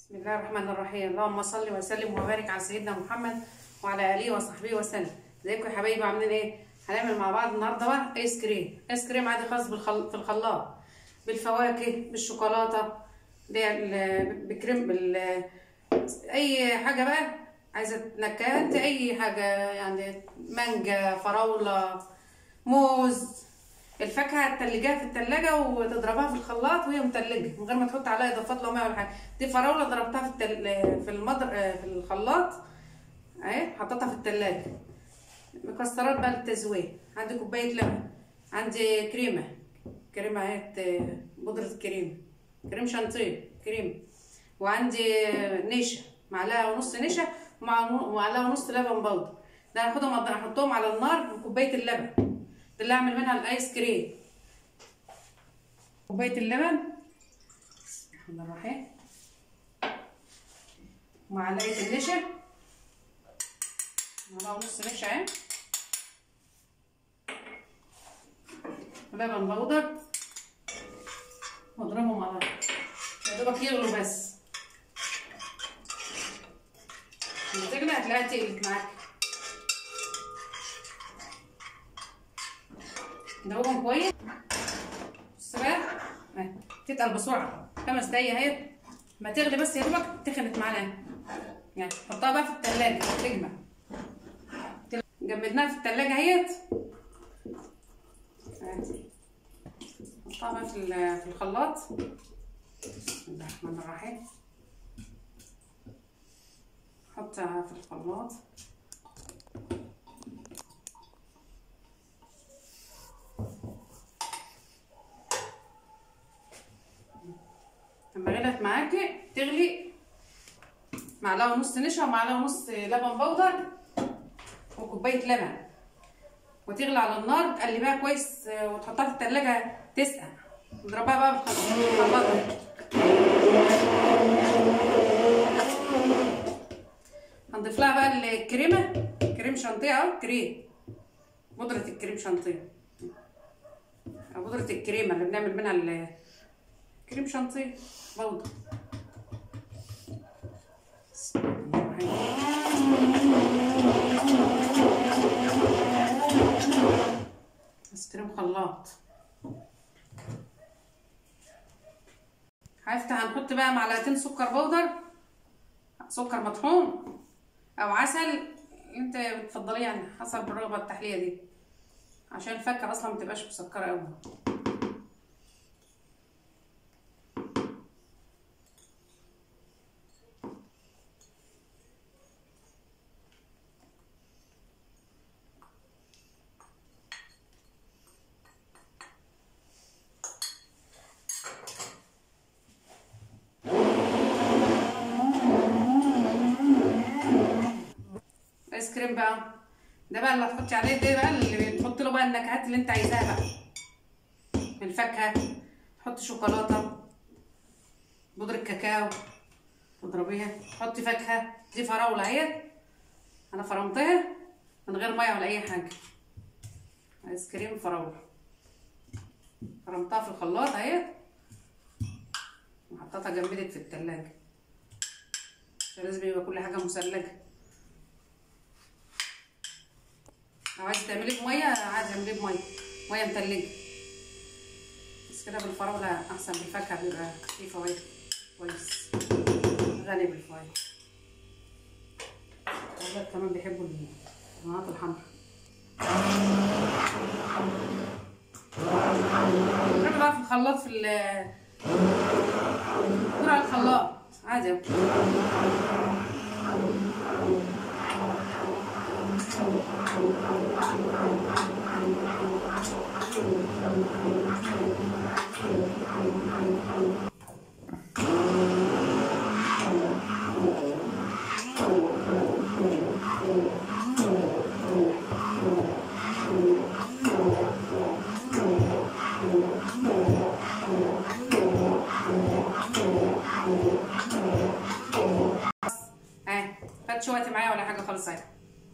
بسم الله الرحمن الرحيم اللهم صل وسلم وبارك على سيدنا محمد وعلى اله وصحبه وسلم ازيكم يا حبايبي عاملين ايه هنعمل مع بعض النهارده بقى ايس كريم ايس كريم عادي خاص بالخل... في الخلاط بالفواكه بالشوكولاته اللي هي ال- بكريم بال اي حاجه بقى عايزه نكهات اي حاجه يعني مانجا فراوله موز الفاكهه تتلجها في التلاجة وتضربها في الخلاط وهي متلجه من غير ما تحط عليها اضافات لا ميه ولا حاجه دي فراوله ضربتها في التل... في المضر... في الخلاط اهي حطيتها في التلاجة مكسرات بقى للتزويق عندي كوبايه لبن عندي كريمه كريمه اهي بودره كريم كريم شانتيه كريم وعندي نشا معلقه ونص نشا ومعلقه ونص لبن بودر ده هاخدهم احطهم على النار بكوبايه اللبن ده اللي اعمل منها الايس كريم كوبايه اللبن بسم الله الرحمن الرحيم معلقه النشا معلقه ونص نشا اهي لبن بودر واضربهم على يا دوبك يغلوا بس لما تغلي هتلاقيها تقلت معاك ندوبهم كويس بص بقى اهي تتقل بسرعه خمس دقايق اهي ما تغلي بس يا دوبك تخنت معانا يعني حطها بقى في التلاجة تجمع جمدناها في التلاجة اهيت حطها بقى في في الخلاط بسم الله الرحمن الرحيم حطها في الخلاط لما غلت معاكي تغلي معلقه ونص نشا ومعلقه ونص لبن بودر وكوبايه لبن وتغلي على النار تقلبيها كويس وتحطها في التلاجة تسقع نضربها بقى بالخلاط هنضيف لها بقى الكريمه كريم شانتيه اهو كريم بودره الكريم شانتيه او بودره الكريمه اللي بنعمل منها كريم شانتيه بودر ايس كريم خلاط هفتح هنحط بقى معلقتين سكر بودر سكر مطحون او عسل انت بتفضليه يعني حسب الرغبه التحليه دي عشان الفاكهه اصلا ما تبقاش مسكره قوي ايس كريم بقى ده بقى اللي هتحطي عليه ده بقى اللي بتحطي له بقى النكهات اللي انت عايزاها بقى من الفاكهه تحطي شوكولاته بودره كاكاو تضربيها تحطي فاكهه دي فراوله اهي انا فرمتها من غير ميه ولا اي حاجه ايس كريم فراوله فرمتها في الخلاط اهي وحطيتها جمدت في التلاجة عشان لازم يبقى كل حاجه مثلجه لو عايزه تعمليه بميه عادي اعمليه بميه ميه متلجه بس كده بالفراوله احسن بالفاكهه بيبقى فيه فوايد كويس غني بالفوايد اولاد كمان بيحبوا المناطق الحمراء نعمل بقى في الخلاط في ال على الخلاط عادي خدش وقت معايا ولا حاجه خالص اهي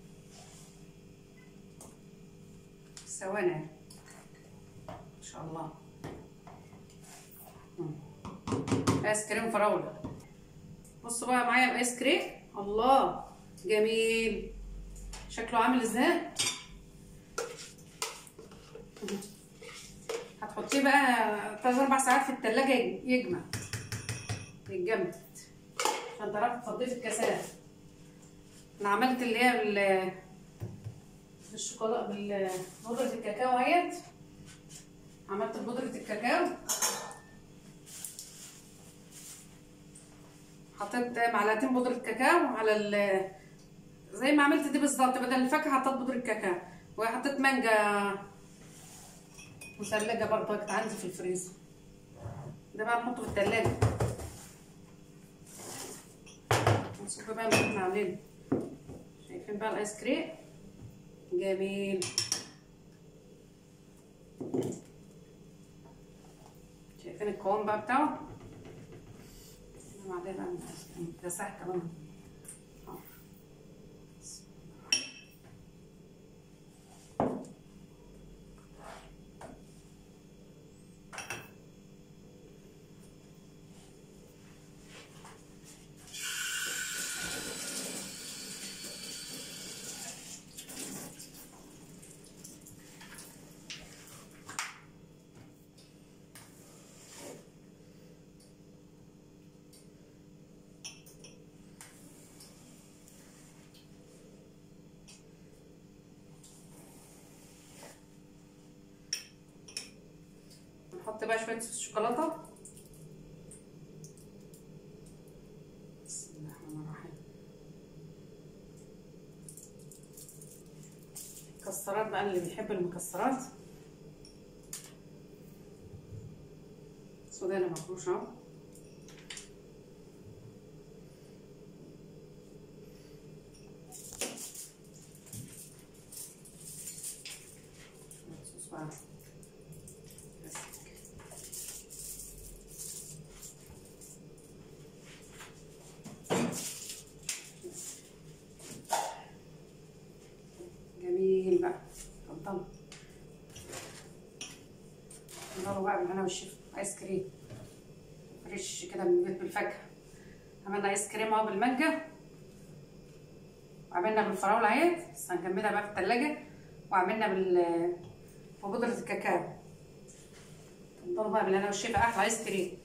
ثواني ان شاء الله ايس كريم فراوله بصوا بقى معايا الايس كريم الله جميل شكله عامل ازاي هتحطيه بقى 3 4 ساعات في التلاجة يجمد يتجمد عشان تعرفي تفضيه في الكاسات انا عملت اللي هي بال بالشوكولاته ببودرة الكاكاو اهيت عملت بودرة الكاكاو حطيت معلقتين بودرة كاكاو على ال زي ما عملت دي بالظبط بدل الفاكهة حطيت بودرة كاكاو وحطيت مانجا مثلجة برضه كانت عندي في الفريزر ده بقى نحطه في التلاجة نصب بقى اللي احنا عاملينه شايفين بقى الايس كريم جميل شايفين القوام بقى بتاعه بعدين بقى ده سهل كمان نحط بقى شويه صوص شوكولاته بسم الله الرحمن الرحيم مكسرات بقى اللي بيحب المكسرات سوداني مفروش اهو صوص بقى جميل بقى اتفضلوا نضربوا بقى بالهنا والشفا ايس كريم فريش كده من البيت بالفاكهه عملنا ايس كريم اهو بالمانجا وعملنا بالفراوله اهيت بس هنجمدها بقى في التلاجة وعملنا بال ببودرة الكاكاو اتفضلوا بقى بالهنا والشفا احلى ايس كريم